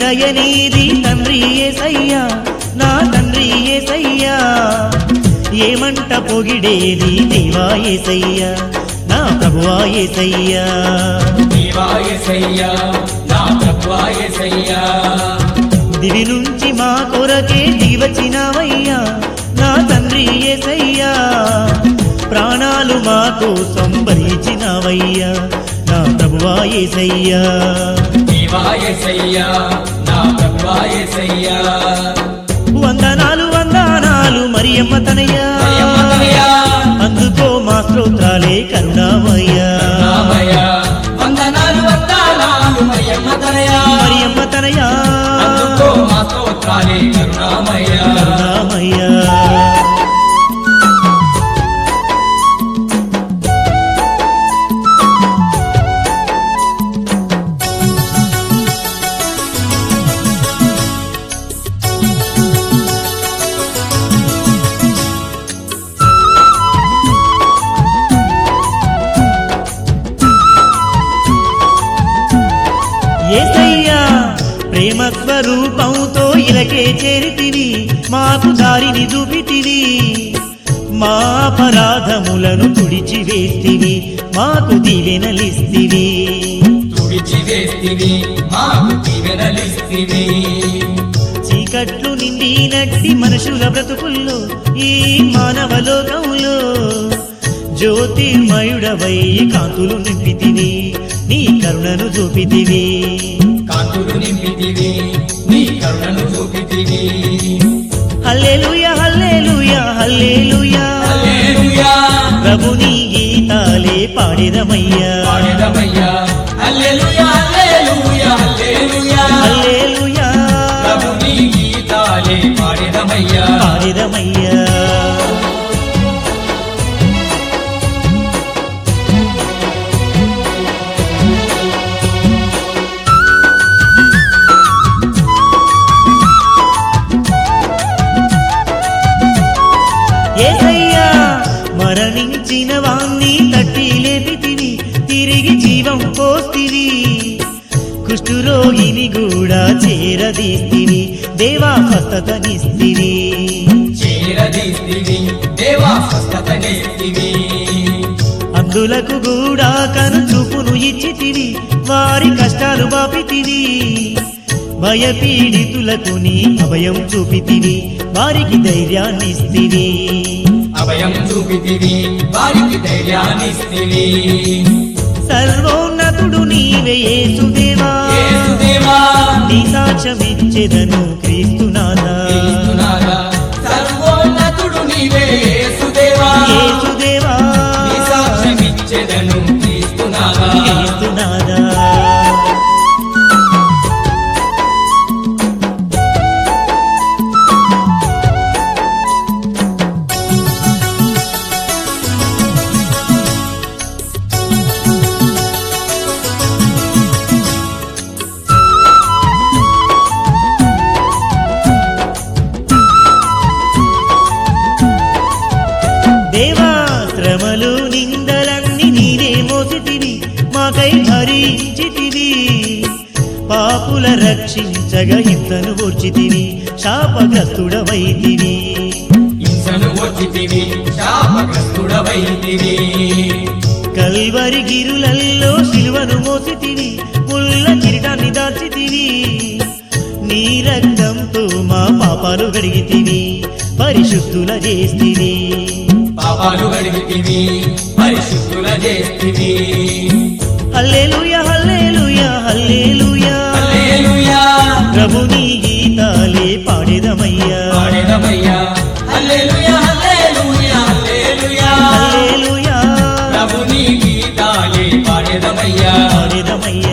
దయనీది తండ్రి ఏసయ్యా నా తండ్రి ఏసయ్యా ఏమంట పొగిడేది దేవా ఏసయ్యా నా ప్రభువా ఏసయ్యా దేవాయసయ్యా నా ప్రభువాయసయ్యా దివి నుంచి మా కొరకే దివచినవయ్యా నా తండ్రి ఏసయ్యా ప్రాణాలు మా కోసం భరించినవయ్యా నా ప్రభువా ఏసయ్యా దేవాయసయ్యా నా ప్రభువాయసయ్యా వందనాలు వందనాలు మరియమ్మ తనయ్యా మరియమ్మతనయా, అందుకో మా స్తోత్రాలే కరుణామయ్యా రామయ్య, వందనాలు వందనాలు మరియమ్మతనయా, మరియమ్మ తనయ్యా అందుకో మా స్తోత్రాలే కరుణామయ్య కరుణామయ్యా ఏసయ్యా ప్రేమ స్వరూపంతో ఇలకే చేరితివి మాకు దారిని చూపితివి మా అపరాధములను తుడిచివేస్తివి మాకు దీవెనలిస్తివి తుడిచి వేస్తివి మాకు దీవెనలిస్తివి చీకట్లు నిండినట్టి మనుషుల బ్రతుకుల్లో ఈ మానవ లోకంలో జ్యోతిర్మయుడవై కాంతులు నింపితివి నీ కరుణను చూపితివి కాంతులు నింపితివి నీ కరుణను చూపితివి హల్లెలూయా హల్లెలూయా హల్లెలూయా హల్లెలూయా ప్రభుని గీతాలే పాడిదమయ్యా పాడెదమయ్యా హల్లెలూయా హల్లెలూయా హల్లెలూయా హల్లెలూయా ప్రభుని గీతాలే పాడెదమయ్యా పాడిదమయ్యా ఏసయ్యా మరణించిన వాణ్ణి తట్టి లేపితివి తిరిగి జీవం పోస్తివి కుష్ఠురోగిని కూడా చేరదీస్తివి దేవా స్వస్థతనిస్తివి చేరదీస్తివి దేవా స్వస్థతనిస్తివి అందులకు కూడా కనుచూపును ఇచ్చితివి వారి కష్టాలు బాపితివి భయపీడితులకు నీ అభయం చూపితివి వారికి ధైర్యాన్నిస్తివి అభయం చూపితివి వారికి ధైర్యాన్నిస్తివి సర్వోన్నతుడు నీవే యేసుదేవా యేసుదేవా నీ సాక్ష్యమిచ్చెదను క్రీస్తునాథా క్రీస్తునాథా, సర్వోన్నతుడు నీవే యేసుదేవా యేసుదేవా నీ సాక్ష్యమిచ్చెదను క్రీస్తునాథా క్రీస్తునాథా దేవా శ్రమలు నిందలన్నీ నీవే మోసితివి మాకై భరించితివి పాపుల రక్షించగ హింసను ఓర్చితివి శాపగ్రస్తుడవైతివి హింసను వచ్చితివి శాపగ్రస్తుడవైతివి కల్వరి గిరులల్లో శిలువను మోసితివి ముళ్ళ కిరీటాన్ని దాచితివి నీ రక్తంతో మా పాపాలు గడిగితివి పరిశుద్ధుల చేస్తివి పాపాలు అడిగితివి పరిశుద్ధుల చేస్తివి హల్లెలూయా హల్లెలూయా హల్లెలూయా హల్లెలూయా ప్రభుని గీతాలే పాడేదమయ్యా పాడెదమయ్యా హల్లెలూయా హల్లెలూయా హల్లెలూయా హల్లెలూయా ప్రభుని గీతాలే పాడెదమయ్యా పాడేదమయ్యా